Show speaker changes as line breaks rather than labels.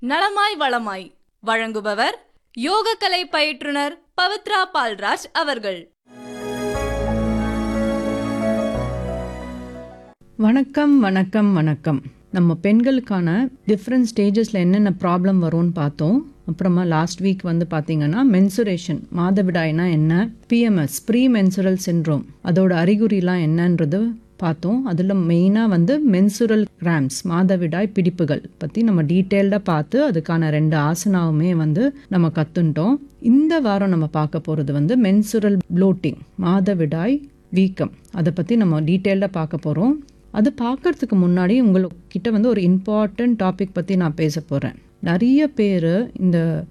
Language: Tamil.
நலமாய் வளமாய் வழங்குபவர் யோகக்கலை பயிற்றுனர் பவித்ரா பால்ராஜ் அவர்கள்
வணக்கம் வணக்கம் வணக்கம் நம்ம பெண்களுக்கான டிஃப்ரெண்ட் ஸ்டேஜஸில் என்னென்ன ப்ராப்ளம் வரும்னு பார்த்தோம் அப்புறமா லாஸ்ட் வீக் வந்து பார்த்தீங்கன்னா மென்சுரேஷன் மாதவிடாய்னா என்ன பிஎம்எஸ் ப்ரீ மென்சுரல் சின்ரோம் அதோட அறிகுறிலாம் என்னன்றது பார்த்தோம் அதில் மெயினாக வந்து மென்சுரல் கிராம்ஸ் மாதவிடாய் பிடிப்புகள் பற்றி நம்ம டீட்டெயில்டாக பார்த்து அதுக்கான ரெண்டு ஆசனாவுமே வந்து நம்ம கற்றுன்ட்டோம் இந்த வாரம் நம்ம பார்க்க போகிறது வந்து மென்சுரல் ப்ளோட்டிங் மாதவிடாய் வீக்கம் அதை பற்றி நம்ம டீட்டெயில்டாக பார்க்க போகிறோம் அது பார்க்கறதுக்கு முன்னாடி உங்கள்கிட்ட வந்து ஒரு இம்பார்ட்டன்ட் டாபிக் பற்றி நான் பேச போகிறேன் நிறைய பேர் இந்த